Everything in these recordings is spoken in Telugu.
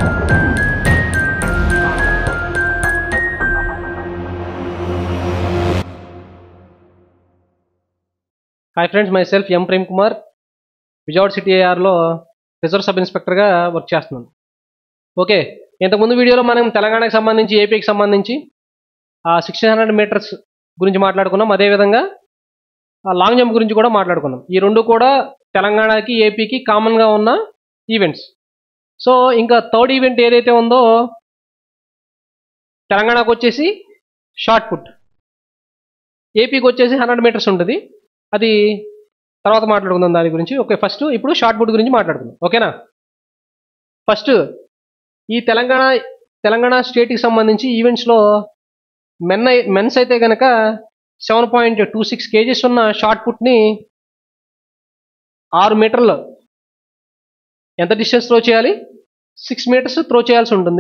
hi friends myself M Prem Kumar Vijayawada city ఏఆర్లో రిజర్వ్ సబ్ ఇన్స్పెక్టర్గా వర్క్ చేస్తున్నాను ఓకే ఇంతకుముందు వీడియోలో మనం తెలంగాణకి సంబంధించి ఏపీకి సంబంధించి ఆ సిక్స్టీన్ హండ్రెడ్ మీటర్స్ గురించి మాట్లాడుకున్నాం అదేవిధంగా ఆ లాంగ్ జంప్ గురించి కూడా మాట్లాడుకున్నాం ఈ రెండు కూడా తెలంగాణకి ఏపీకి కామన్గా ఉన్న ఈవెంట్స్ సో ఇంకా థర్డ్ ఈవెంట్ ఏదైతే ఉందో తెలంగాణకు వచ్చేసి షార్ట్ పుట్ ఏపీకి వచ్చేసి హండ్రెడ్ మీటర్స్ ఉంటుంది అది తర్వాత మాట్లాడుకుందాం దాని గురించి ఓకే ఫస్ట్ ఇప్పుడు షార్ట్ పుట్ గురించి మాట్లాడుకుందాం ఓకేనా ఫస్ట్ ఈ తెలంగాణ తెలంగాణ స్టేట్కి సంబంధించి ఈవెంట్స్లో మెన్ మెన్స్ అయితే కనుక seven point two six kgs ఉన్న షార్ట్ పుట్ని ఆరు మీటర్లు ఎంత డిస్టెన్స్ త్రో చేయాలి సిక్స్ మీటర్స్ త్రో చేయాల్సి ఉంటుంది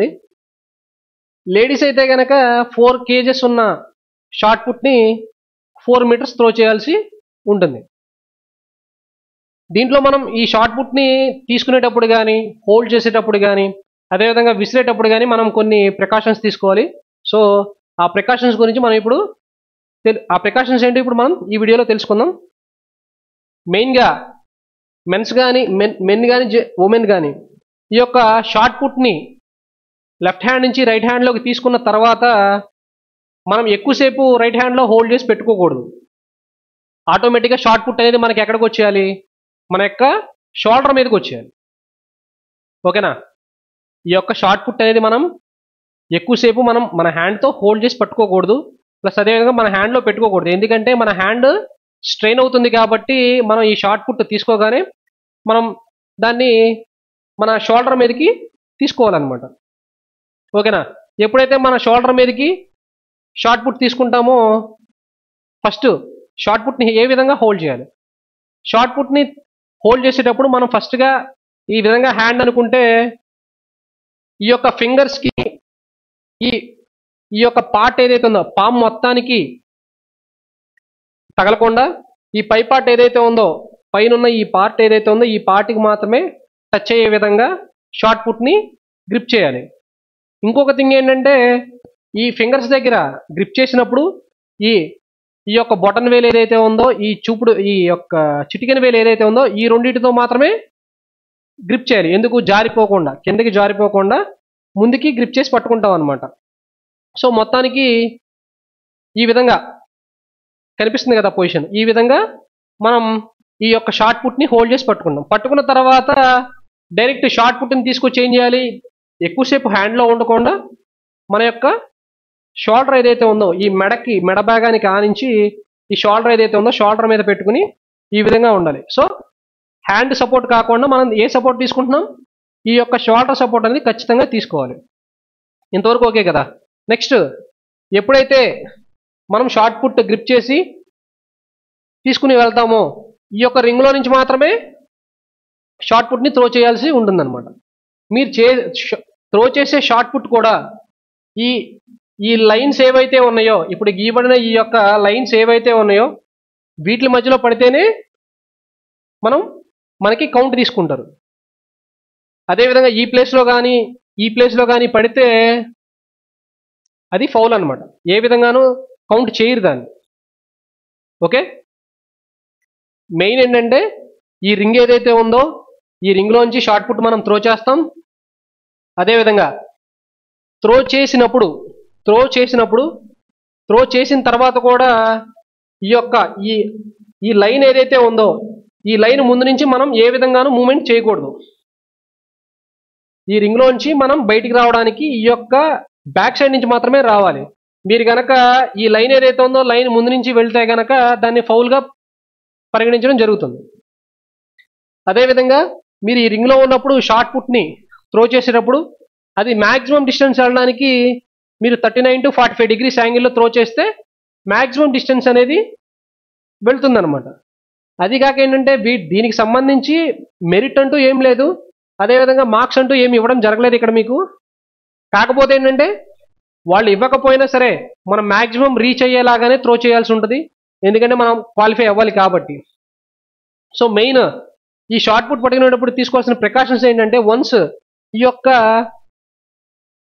లేడీస్ అయితే కనుక ఫోర్ కేజెస్ ఉన్న షార్ట్ పుట్ని ఫోర్ మీటర్స్ త్రో చేయాల్సి ఉంటుంది దీంట్లో మనం ఈ షార్ట్ పుట్ని తీసుకునేటప్పుడు కానీ హోల్డ్ చేసేటప్పుడు కానీ అదేవిధంగా విసిరేటప్పుడు కానీ మనం కొన్ని ప్రికాషన్స్ తీసుకోవాలి సో ఆ ప్రికాషన్స్ గురించి మనం ఇప్పుడు తెల్- ఆ ప్రికాషన్స్ ఏంటో ఇప్పుడు మనం ఈ వీడియోలో తెలుసుకుందాం మెయిన్గా మెన్స్ కానీ మెన్ మెన్ కానీ ఉమెన్ కానీ ఈ యొక్క షార్ట్ పుట్ని లెఫ్ట్ హ్యాండ్ నుంచి రైట్ హ్యాండ్లోకి తీసుకున్న తర్వాత మనం ఎక్కువసేపు రైట్ హ్యాండ్లో హోల్డ్ చేసి పెట్టుకోకూడదు ఆటోమేటిక్గా షార్ట్ పుట్ అనేది మనకి ఎక్కడికి వచ్చేయాలి మన యొక్క షోల్డర్ మీదకి వచ్చేయాలి ఓకేనా ఈ యొక్క షార్ట్ పుట్ అనేది మనం ఎక్కువసేపు మనం మన హ్యాండ్తో హోల్డ్ చేసి పట్టుకోకూడదు ప్లస్ అదేవిధంగా మన హ్యాండ్లో పెట్టుకోకూడదు ఎందుకంటే మన హ్యాండ్ స్ట్రెయిన్ అవుతుంది కాబట్టి మనం ఈ షార్ట్ పుట్ తీసుకోగానే మనం దాన్ని మన షోల్డర్ మీదకి తీసుకోవాలన్నమాట ఓకేనా ఎప్పుడైతే మన షోల్డర్ మీదకి షార్ట్ పుట్ తీసుకుంటామో ఫస్ట్ షార్ట్ పుట్ని ఏ విధంగా హోల్డ్ చేయాలి షార్ట్ పుట్ని హోల్డ్ చేసేటప్పుడు మనం ఫస్ట్గా ఈ విధంగా హ్యాండ్ అనుకుంటే ఈ యొక్క ఫింగర్స్కి ఈ ఈ యొక్క పార్ట్ ఏదైతే ఉందో పామ్ మొత్తానికి తగలకుండా ఈ పై పార్ట్ ఏదైతే ఉందో పైన ఉన్న ఈ పార్ట్ ఏదైతే ఉందో ఈ పార్ట్కి మాత్రమే టచ్ అయ్యే విధంగా షార్ట్ పుట్ని గ్రిప్ చేయాలి ఇంకొక థింగ్ ఏంటంటే ఈ ఫింగర్స్ దగ్గర గ్రిప్ చేసినప్పుడు ఈ ఈ యొక్క బొటన్ వేలు ఏదైతే ఉందో ఈ చూపుడు ఈ యొక్క చిటికెన వేలు ఏదైతే ఉందో ఈ రెండింటితో మాత్రమే గ్రిప్ చేయాలి ఎందుకు జారిపోకుండా కిందకి జారిపోకుండా ముందుకి గ్రిప్ చేసి పట్టుకుంటాం అనమాట సో మొత్తానికి ఈ విధంగా కనిపిస్తుంది కదా పొజిషన్ ఈ విధంగా మనం ఈ యొక్క షార్ట్ పుట్ని హోల్డ్ చేసి పట్టుకుంటాం పట్టుకున్న తర్వాత డైరెక్ట్ షార్ట్ పుట్ని తీసుకొచ్చి ఏం చేయాలి ఎక్కువసేపు హ్యాండ్లో ఉండకుండా మన యొక్క షోల్డర్ ఏదైతే ఉందో ఈ మెడకి మెడ భాగానికి ఆనించి ఈ షోల్డర్ ఏదైతే ఉందో షోల్డర్ మీద పెట్టుకుని ఈ విధంగా ఉండాలి సో హ్యాండ్ సపోర్ట్ కాకుండా మనం ఏ సపోర్ట్ తీసుకుంటున్నాం ఈ యొక్క షోల్డర్ సపోర్ట్ అనేది ఖచ్చితంగా తీసుకోవాలి ఇంతవరకు ఓకే కదా నెక్స్ట్ ఎప్పుడైతే మనం షార్ట్ పుట్ గ్రిప్ చేసి తీసుకుని వెళ్తామో ఈ యొక్క రింగ్లో నుంచి మాత్రమే షార్ట్ పుట్ని త్రో చేయాల్సి ఉంటుందన్నమాట మీరు చే త్రో చేసే షార్ట్ పుట్ కూడా ఈ ఈ లైన్స్ ఏవైతే ఉన్నాయో ఇప్పుడు గీయబడిన ఈ యొక్క లైన్స్ ఏవైతే ఉన్నాయో వీటి మధ్యలో పడితేనే మనం మనకి కౌంట్ తీసుకుంటారు అదేవిధంగా ఈ ప్లేస్లో కానీ ఈ ప్లేస్లో కానీ పడితే అది ఫౌల్ అనమాట ఏ విధంగానూ కౌంట్ చేయరు దాన్ని ఓకే మెయిన్ ఏంటంటే ఈ రింగ్ ఏదైతే ఉందో ఈ రింగ్లోంచి షార్ట్ పుట్ మనం త్రో చేస్తాం అదేవిధంగా త్రో చేసినప్పుడు త్రో చేసినప్పుడు త్రో చేసిన తర్వాత కూడా ఈ యొక్క ఈ ఈ లైన్ ఏదైతే ఉందో ఈ లైన్ ముందు నుంచి మనం ఏ విధంగానూ మూమెంట్ చేయకూడదు ఈ రింగ్లోంచి మనం బయటికి రావడానికి ఈ యొక్క బ్యాక్ సైడ్ నుంచి మాత్రమే రావాలి మీరు గనక ఈ లైన్ ఏదైతే ఉందో లైన్ ముందు నుంచి వెళ్తే గనక దాన్ని ఫౌల్గా పరిగణించడం జరుగుతుంది అదేవిధంగా మీరు ఈ రింగ్లో ఉన్నప్పుడు షార్ట్ పుట్ని త్రో చేసేటప్పుడు అది మ్యాక్సిమం డిస్టెన్స్ వెళ్ళడానికి మీరు thirty nine to forty five degrees యాంగిల్లో త్రో చేస్తే మ్యాక్సిమం డిస్టెన్స్ అనేది వెళ్తుందన్నమాట అది కాక ఏంటంటే వీ దీనికి సంబంధించి మెరిట్ అంటూ ఏం లేదు అదేవిధంగా మార్క్స్ అంటూ ఏమి ఇవ్వడం జరగలేదు ఇక్కడ మీకు కాకపోతే ఏంటంటే వాళ్ళు ఇవ్వకపోయినా సరే మనం మ్యాక్సిమం రీచ్ అయ్యేలాగానే త్రో చేయాల్సి ఉంటుంది ఎందుకంటే మనం క్వాలిఫై అవ్వాలి కాబట్టి సో మెయిన్ ఈ షార్ట్ పుట్ పట్టుకునేటప్పుడు తీసుకోవాల్సిన ప్రికాషన్స్ ఏంటంటే వన్స్ ఈ యొక్క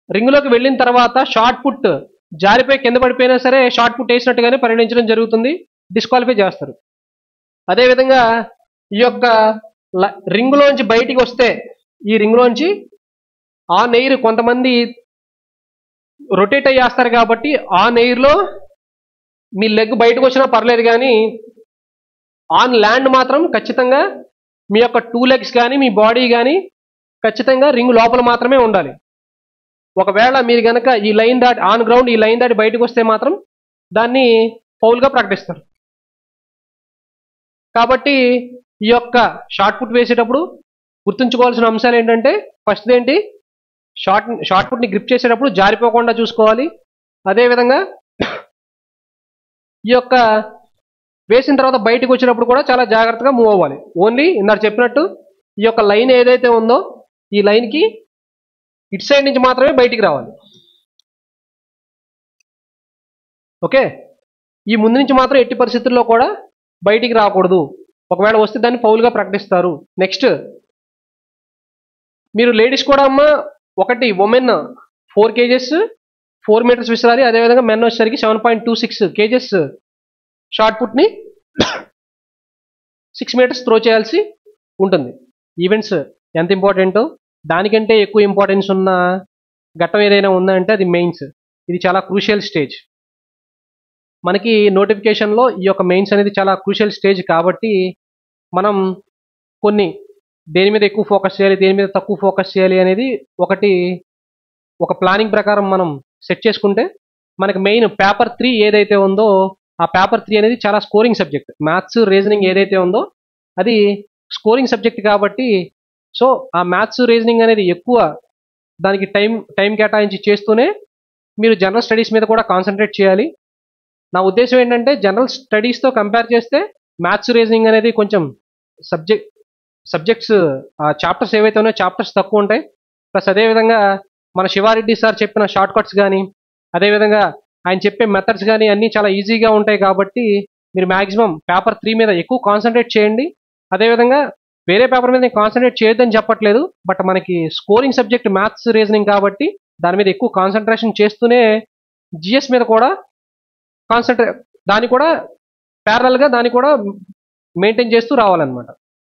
రింగులోకి వెళ్ళిన తర్వాత షార్ట్ పుట్ జారిపోయి కింద పడిపోయినా సరే షార్ట్ పుట్ వేసినట్టుగానే పరిగణించడం జరుగుతుంది డిస్క్వాలిఫై చేస్తారు అదేవిధంగా ఈ యొక్క ల- రింగులోంచి బయటికి వస్తే ఈ రింగులోంచి ఆ నెయిర్ కొంతమంది రొటేట్ అయ్యేస్తారు కాబట్టి ఆ నెయిర్లో మీ లెగ్ బయటకు వచ్చినా పర్లేదు కానీ ఆన్ ల్యాండ్ మాత్రం ఖచ్చితంగా మీ యొక్క టూ లెగ్స్ కానీ మీ బాడీ కానీ ఖచ్చితంగా రింగ్ లోపల మాత్రమే ఉండాలి ఒకవేళ మీరు గనక ఈ లైన్ దాటి ఆన్ గ్రౌండ్ ఈ లైన్ దాటి బయటకు వస్తే మాత్రం దాన్ని ఫౌల్గా ప్రకటిస్తారు కాబట్టి ఈ యొక్క షార్ట్ పుట్ వేసేటప్పుడు గుర్తుంచుకోవాల్సిన అంశాలు ఏంటంటే ఫస్ట్ ఏంటి షార్ట్ షార్ట్ పుట్ని గ్రిప్ చేసేటప్పుడు జారిపోకుండా చూసుకోవాలి అదేవిధంగా ఈ యొక్క వేసిన తర్వాత బయటకు వచ్చినప్పుడు కూడా చాలా జాగ్రత్తగా మూవ్ అవ్వాలి ఓన్లీ ఇందాక చెప్పినట్టు ఈ యొక్క లైన్ ఏదైతే ఉందో ఈ లైన్కి ఇటు సైడ్ నుంచి మాత్రమే బయటికి రావాలి ఓకే ఈ ముందు నుంచి మాత్రం ఎట్టి పరిస్థితుల్లో కూడా బయటికి రాకూడదు ఒకవేళ వస్తే దాన్ని ఫౌల్గా ప్రకటిస్తారు నెక్స్ట్ మీరు లేడీస్ కూడా అమ్మ ఒకటి women four kgs four metres విసిరాలి అదేవిధంగా మెన్ వచ్చేసరికి seven point two six kgs shot పుట్ని సిక్స్ మీటర్స్ త్రో చేయాల్సి ఉంటుంది ఈవెంట్స్ ఎంత ఇంపార్టెంటో దానికంటే ఎక్కువ ఇంపార్టెన్స్ ఉన్న ఘట్టం ఏదైనా ఉందా అంటే అది మెయిన్స్ ఇది చాలా క్రూషియల్ స్టేజ్ మనకి నోటిఫికేషన్లో ఈ యొక్క మెయిన్స్ అనేది చాలా క్రూషియల్ స్టేజ్ కాబట్టి మనం కొన్ని దేని మీద ఎక్కువ ఫోకస్ చేయాలి దేని మీద తక్కువ ఫోకస్ చేయాలి అనేది ఒకటి ఒక ప్లానింగ్ ప్రకారం మనం సెట్ చేసుకుంటే మనకి మెయిన్ పేపర్ త్రీ ఏదైతే ఉందో ఆ పేపర్ త్రీ అనేది చాలా స్కోరింగ్ సబ్జెక్ట్ మ్యాథ్స్ రీజనింగ్ ఏదైతే ఉందో అది స్కోరింగ్ సబ్జెక్ట్ కాబట్టి సో ఆ మ్యాథ్స్ రీజనింగ్ అనేది ఎక్కువ దానికి టైం టైం కేటాయించి చేస్తూనే మీరు జనరల్ స్టడీస్ మీద కూడా కాన్సన్ట్రేట్ చేయాలి నా ఉద్దేశం ఏంటంటే జనరల్ స్టడీస్తో కంపేర్ చేస్తే మ్యాథ్స్ రీజనింగ్ అనేది కొంచెం సబ్జెక్ట్ సబ్జెక్ట్స్ ఆ చాప్టర్స్ ఏవైతే ఉన్నాయో చాప్టర్స్ తక్కువ ఉంటాయి ప్లస్ అదేవిధంగా మన శివారెడ్డి సార్ చెప్పిన షార్ట్ కట్స్ కానీ అదేవిధంగా ఆయన చెప్పే మెథడ్స్ కానీ అన్నీ చాలా ఈజీగా ఉంటాయి కాబట్టి మీరు మ్యాక్సిమం పేపర్ త్రీ మీద ఎక్కువ కాన్సన్ట్రేట్ చేయండి అదేవిధంగా వేరే పేపర్ మీద నేను కాన్సన్ట్రేట్ చేయొద్దని చెప్పట్లేదు బట్ మనకి స్కోరింగ్ సబ్జెక్ట్ మ్యాథ్స్ రీజనింగ్ కాబట్టి దాని మీద ఎక్కువ కాన్సన్ట్రేషన్ చేస్తూనే జిఎస్ మీద కూడా కాన్సన్ట్రే దాన్ని కూడా ప్యారలల్గా దాన్ని కూడా మెయింటైన్ చేస్తూ రావాలన్నమాట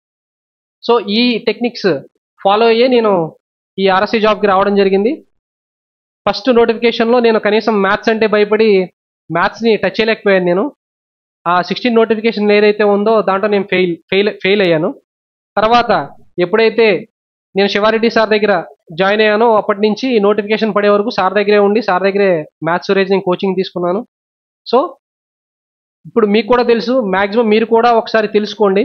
సో ఈ టెక్నిక్స్ ఫాలో అయ్యే నేను ఈ ఆర్ఎస్సీ జాబ్కి రావడం జరిగింది ఫస్ట్ నోటిఫికేషన్లో నేను కనీసం మ్యాథ్స్ అంటే భయపడి మ్యాథ్స్ని టచ్ చేయలేకపోయాను నేను ఆ సిక్స్టీన్ నోటిఫికేషన్ ఏదైతే ఉందో దాంట్లో నేను ఫెయిల్ ఫెయిల్ ఫెయిల్ అయ్యాను తర్వాత ఎప్పుడైతే నేను శివారెడ్డి సార్ దగ్గర జాయిన్ అయ్యానో అప్పటి నుంచి నోటిఫికేషన్ పడే వరకు సార్ దగ్గరే ఉండి సార్ దగ్గరే మ్యాథ్స్ రీజనింగ్ కోచింగ్ తీసుకున్నాను సో ఇప్పుడు మీకు కూడా తెలుసు మ్యాక్సిమం మీరు కూడా ఒకసారి తెలుసుకోండి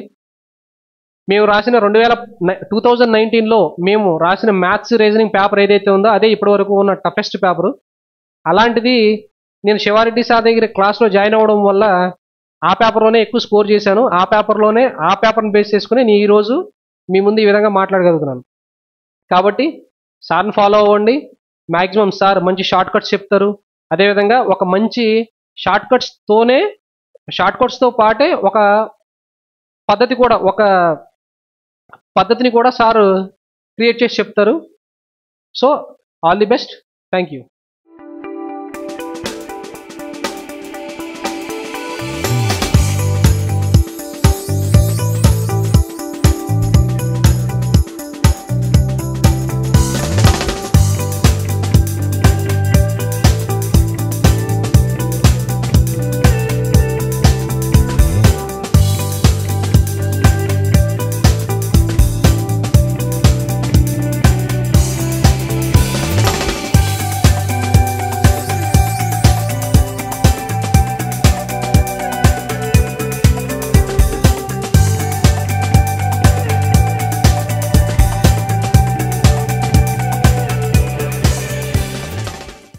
మేము రాసిన రెండు వేల టూ థౌజండ్ నైన్టీన్లో మేము రాసిన మ్యాథ్స్ రీజనింగ్ పేపర్ ఏదైతే ఉందో అదే ఇప్పటి వరకు ఉన్న టఫెస్ట్ పేపరు అలాంటిది నేను శివారెడ్డి సార్ దగ్గర క్లాస్లో జాయిన్ అవ్వడం వల్ల ఆ పేపర్లోనే ఎక్కువ స్కోర్ చేశాను ఆ పేపర్లోనే ఆ పేపర్ని బేస్ చేసుకుని నేను ఈరోజు మీ ముందు ఈ విధంగా మాట్లాడగలుగుతున్నాను కాబట్టి సార్ని ఫాలో అవ్వండి మ్యాక్సిమం సార్ మంచి షార్ట్ కట్స్ చెప్తారు అదేవిధంగా ఒక మంచి షార్ట్ కట్స్తోనే షార్ట్ కట్స్తో పాటే ఒక పద్ధతి కూడా ఒక పద్ధతిని కూడా సార్ క్రియేట్ చేసి చెప్తారు so all the best thank you